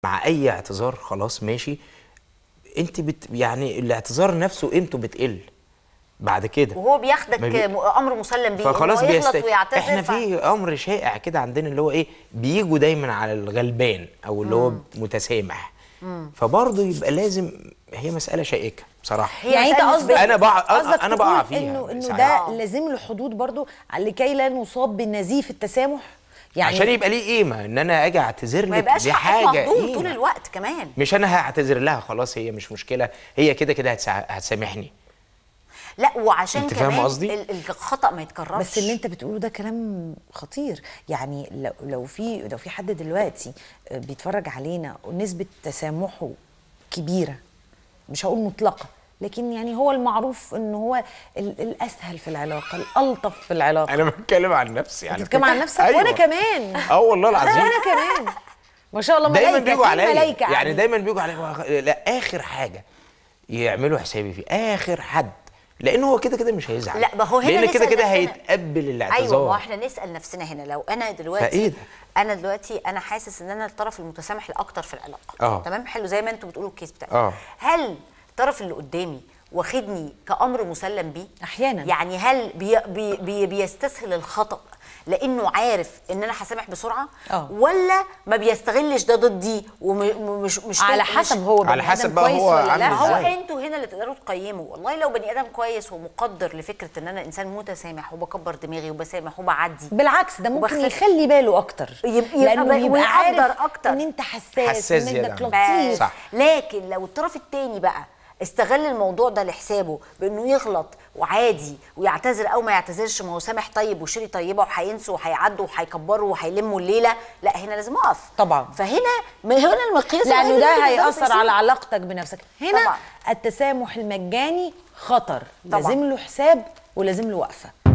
مع اي اعتذار خلاص ماشي انت بت يعني الاعتذار نفسه قيمته بتقل بعد كده وهو بياخدك ما بي- م- امر مسلم بيه فخلاص إنه يغلط بيست... ويعتذر احنا ف- في امر شائع كده عندنا اللي هو ايه بيجوا دايما على الغلبان او اللي هو متسامح فبرضه يبقى لازم هي مساله شائكه بصراحه هي يعني انت مسألة قصدك نسبية. أنا بقع- قصدك أنا بقع تقول فيها انه انه ساعات. ده لازم له حدود برضو لكي لا نصاب بنزيف التسامح يعني عشان يبقى ليه قيمه ان انا اجي اعتذر ما لك يبقاش دي حقك حاجه مهضوم قيمة. طول الوقت كمان مش انا هعتذر لها خلاص هي مش مشكله هي كده كده هتسع... هتسامحني لا وعشان أنت كمان فاهمة قصدي؟ ال- الخطا ما يتكررش بس اللي انت بتقوله ده كلام خطير يعني لو لو في لو في حد دلوقتي بيتفرج علينا ونسبه تسامحه كبيره مش هقول مطلقه لكن يعني هو المعروف ان هو ال- الاسهل في العلاقه الالطف في العلاقه انا بتكلم عن نفسي على بتتكلم فكرة. عن نفسك أيوة. وانا كمان اه والله العظيم وانا كمان ما شاء الله دايما ملايكه بيجوا في عليا ملايكه يعني دايما بيجوا عليا لا اخر حاجه يعملوا حسابي فيه اخر حد لان هو كده كده مش هيزعل لا، ما هو هنا لان كده نسأل كده نفسنا. هيتقبل الاعتذار ايوه ما هو احنا نسال نفسنا هنا لو انا دلوقتي فإيه ده؟ انا دلوقتي انا حاسس ان انا الطرف المتسامح الاكتر في العلاقه آه. تمام حلو زي ما انتوا بتقولوا الكيس بتاعي آه. هل الطرف اللي قدامي واخدني كامر مسلم بيه أحياناً. يعني هل بي بي بي بيستسهل الخطا لانه عارف ان انا هسامح بسرعه آه. ولا ما بيستغلش ده ضدي ومش مش على مش- حسب هو بني على حسب آدم بقى كويس هو ولا عامل لا ما هو إزاي؟ انتوا هنا اللي تقدروا تقيموا والله لو بني ادم كويس ومقدر لفكره ان انا انسان متسامح وبكبر دماغي وبسامح وبعدي بالعكس ده ممكن وبخف- يخلي باله اكتر يبقى- يبقى لانه بقى- يبقى ويقدر عارف أكتر. ان انت حساس, حساس وان زيادة انك عنه. لطيف صح. لكن لو الطرف التاني بقى استغل الموضوع ده لحسابه بانه يغلط وعادي ويعتذر او ما يعتذرش ما هو سامح طيب وشيري طيبه وهينسوا وهيعدوا وهيكبروا وهيلموا الليله لا هنا لازم اقف طبعا. فهنا ما هنا المقياس لانه الوحيد اللي ده انتوا تقدروا هيأثر تقيسوه. على علاقتك بنفسك هنا طبعا. التسامح المجاني خطر طبعا. لازم له حساب ولازم له وقفه